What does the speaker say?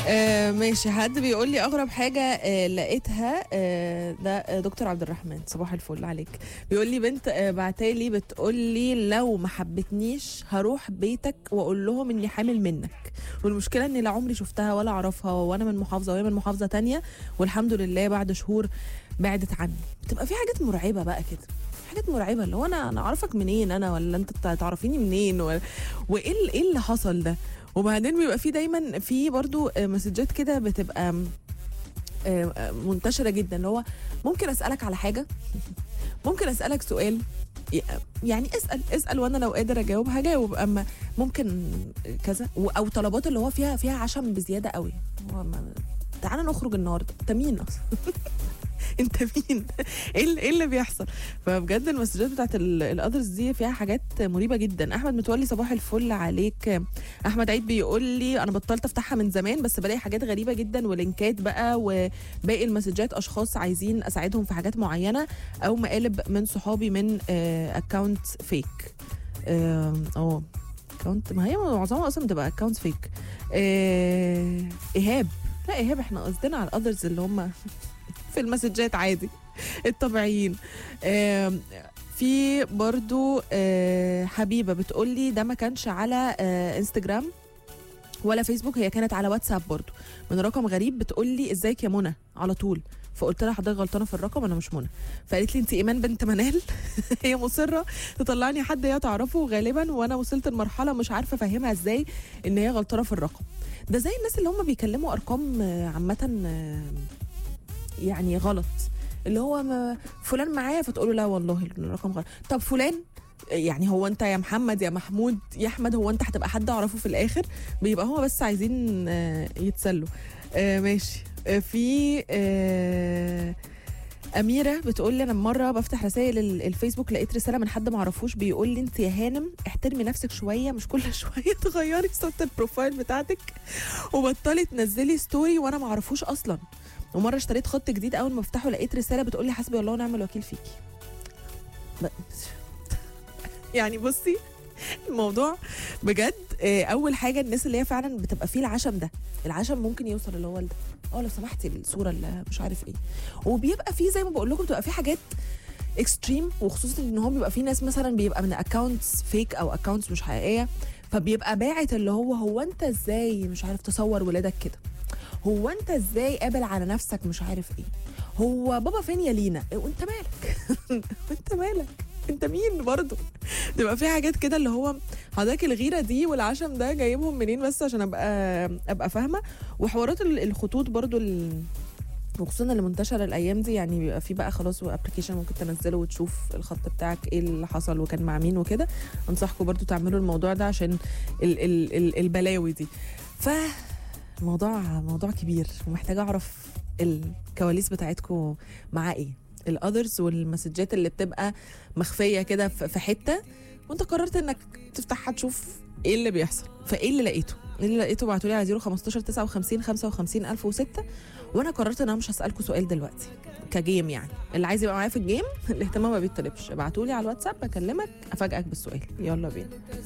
آه ماشي حد بيقول لي اغرب حاجه آه لقيتها آه ده آه دكتور عبد الرحمن صباح الفل عليك بيقول لي بنت آه بعتالي بتقول لي لو ما حبتنيش هروح بيتك واقول لهم اني حامل منك والمشكله اني لا عمري شفتها ولا اعرفها وانا من محافظه وهي من محافظه تانية والحمد لله بعد شهور بعدت عني بتبقى في حاجات مرعبه بقى كده حاجات مرعبه اللي هو انا انا اعرفك منين انا ولا انت تعرفيني منين و... وايه ال- ايه اللي حصل ده وبعدين بيبقى في دايما في برضو آه، مسجات كده بتبقى آم، آه، آه، منتشره جدا اللي هو ممكن اسالك على حاجه ممكن اسالك سؤال ي- يعني اسال اسال وانا لو قادر اجاوب هجاوب اما ممكن كذا و- او طلبات اللي هو فيها فيها عشم بزياده قوي هو ما- تعالى نخرج النهارده انت مين اصلا انت مين ايه اللي- ايه اللي بيحصل فبجد المسجات بتاعت الاذرز دي فيها حاجات مريبه جدا احمد متولي صباح الفل عليك احمد عيد بيقول لي انا بطلت افتحها من زمان بس بلاقي حاجات غريبه جدا ولينكات بقى وباقي المسجات اشخاص عايزين اساعدهم في حاجات معينه او مقالب من صحابي من اكونت فيك اه اكونت ما هي معظمها اصلا بتبقى اكونت فيك ايهاب لا ايهاب احنا قصدنا على الاذرز اللي هم في المسجات عادي الطبيعيين آم، في برضو آه، حبيبه بتقول لي ده ما كانش على آه، انستجرام ولا فيسبوك هي كانت على واتساب برضو من رقم غريب بتقول لي ازيك يا منى على طول فقلت لها حضرتك غلطانه في الرقم انا مش منى فقالت لي انت ايمان بنت منال هي مصره تطلعني حد هي تعرفه غالبا وانا وصلت لمرحله مش عارفه افهمها ازاي ان هي غلطانه في الرقم ده زي الناس اللي هم بيكلموا ارقام آه، عامه آه، يعني غلط اللي هو ما فلان معايا فتقول له لا والله الرقم غلط طب فلان يعني هو انت يا محمد يا محمود يا احمد هو انت هتبقى حد اعرفه في الاخر بيبقى هو بس عايزين آه، يتسلوا آه، ماشي آه، في آه، أميرة بتقول لي أنا مرة بفتح رسائل ال- الفيسبوك لقيت رسالة من حد معرفوش بيقول لي أنت يا هانم احترمي نفسك شوية مش كل شوية تغيري صورة البروفايل بتاعتك وبطلي تنزلي ستوري وأنا معرفوش أصلا ومره اشتريت خط جديد اول ما افتحه لقيت رساله بتقول لي حسبي الله ونعم الوكيل فيكي ب- يعني بصي الموضوع بجد آه، اول حاجه الناس اللي هي فعلا بتبقى فيه العشم ده العشم ممكن يوصل اللي هو ده اه لو سمحتي الصوره اللي مش عارف ايه وبيبقى فيه زي ما بقول لكم بتبقى فيه حاجات اكستريم وخصوصا ان هو بيبقى فيه ناس مثلا بيبقى من اكونتس فيك او اكونتس مش حقيقيه فبيبقى باعت اللي هو هو انت ازاي مش عارف تصور ولادك كده هو انت ازاي قابل على نفسك مش عارف ايه هو بابا فين يا لينا إيه وانت مالك انت مالك انت مين برضه تبقى في حاجات كده اللي هو حضرتك الغيره دي والعشم ده جايبهم منين بس عشان ابقى ابقى فاهمه وحوارات ال- الخطوط برضه ال... وخصوصا اللي منتشره الايام دي يعني بيبقى في بقى خلاص ابلكيشن ممكن تنزله وتشوف الخط بتاعك ايه اللي حصل وكان مع مين وكده انصحكم برضو تعملوا الموضوع ده عشان ال ال ال البلاوي دي ف موضوع موضوع كبير ومحتاجه اعرف الكواليس بتاعتكم مع ايه الاذرز والمسجات اللي بتبقى مخفيه كده في في حته وانت قررت انك تفتحها تشوف ايه اللي بيحصل فايه اللي لقيته ايه اللي لقيته ابعتوا لي على 015 59 55 1006 وانا قررت ان انا مش هسالكم سؤال دلوقتي كجيم يعني اللي عايز يبقى معايا في الجيم الاهتمام ما بيطلبش ابعتوا لي على الواتساب اكلمك افاجئك بالسؤال يلا بينا